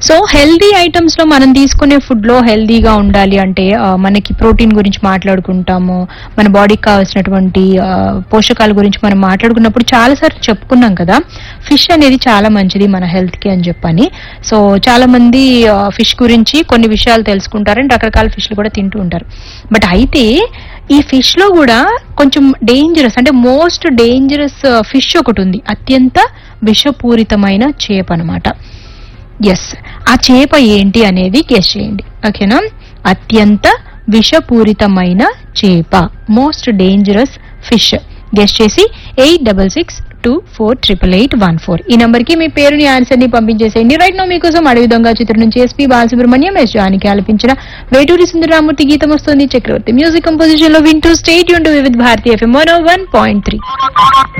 so healthy items లో మనం తీసుకునే ఫుడ్ లో హెల్దీగా ఉండాలి అంటే ఆ, మనకి ప్రోటీన్ గురించి మాట్లాడుకుంటాము మన బాడీకి కావాల్సినటువంటి ఆ, పోషకాల గురించి మనం మాట్లాడుకున్నప్పుడు చాలా సార్లు చెప్పుకున్నాం కదా ఫిష్ అనేది చాలా మంచిది మన హెల్త్ కి అని చెప్పని సో చాలా మంది ఫిష్ గురించి కొన్ని విషయాలు తెలుసుకుంటారని రకరకాల ఫిష్లు కూడా తింటూ ఉంటారు బట్ అయితే ఈ ఫిష్ లో కూడా కొంచెం డేంజరస్ అంటే మోస్ట్ డేంజరస్ ఫిష్ ఒకటి ఉంది అత్యంత విషపూరితమైన చేప అన్నమాట ఎస్ ఆ చేప ఏంటి అనేది గెస్ చేయండి ఓకేనా అత్యంత విషపూరితమైన చేప మోస్ట్ డేంజరస్ ఫిష్ గెస్ చేసి eight double six two four triple eight one four ఈ నంబర్ కి మీ పేరుని ఆన్సర్ ని పంపించేసేయండి రైట్ నో మీకోసం అడవి దొంగ చిత్రం నుంచి ఎస్పీ బాలసుబ్రహ్మణ్యం ఎస్ జానికి ఆలపించిన వేటూరి సుందరరామూర్తి గీతం వస్తుంది చక్రవర్తి మ్యూజిక్ కంపోజిషన్ లో వింటూ స్టేట్ యూన్ Vividh Bharatiya FM one point three